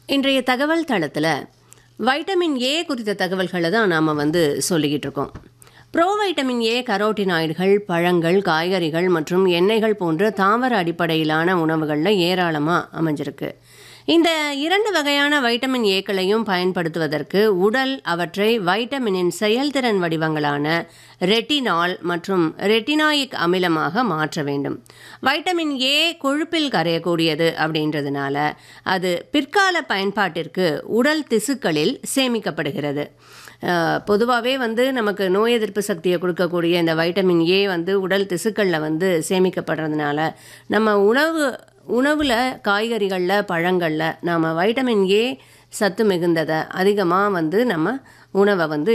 இன்றைய தகவல் தளத்தில் வைட்டமின் ஏ குறித்த தகவல்களை தான் நாம் வந்து சொல்லிக்கிட்டு இருக்கோம் ப்ரோ வைட்டமின் ஏ கரோட்டினாய்டுகள் பழங்கள் காய்கறிகள் மற்றும் எண்ணெய்கள் போன்ற தாவர அடிப்படையிலான உணவுகளில் ஏராளமாக அமைஞ்சிருக்கு இந்த இரண்டு வகையான வைட்டமின் ஏக்களையும் பயன்படுத்துவதற்கு உடல் அவற்றை வைட்டமினின் செயல்திறன் வடிவங்களான ரெட்டினால் மற்றும் ரெட்டினாயிக் அமிலமாக மாற்ற வேண்டும் வைட்டமின் ஏ கொழுப்பில் கரையக்கூடியது அப்படின்றதுனால அது பிற்கால பயன்பாட்டிற்கு உடல் திசுக்களில் சேமிக்கப்படுகிறது பொதுவாகவே வந்து நமக்கு நோய் எதிர்ப்பு சக்தியை கொடுக்கக்கூடிய இந்த வைட்டமின் ஏ வந்து உடல் திசுக்களில் வந்து சேமிக்கப்படுறதுனால நம்ம உணவு உணவில் காய்கறிகளில் பழங்களில் நாம் வைட்டமின் ஏ சத்து மிகுந்ததை அதிகமாக வந்து நம்ம உணவை வந்து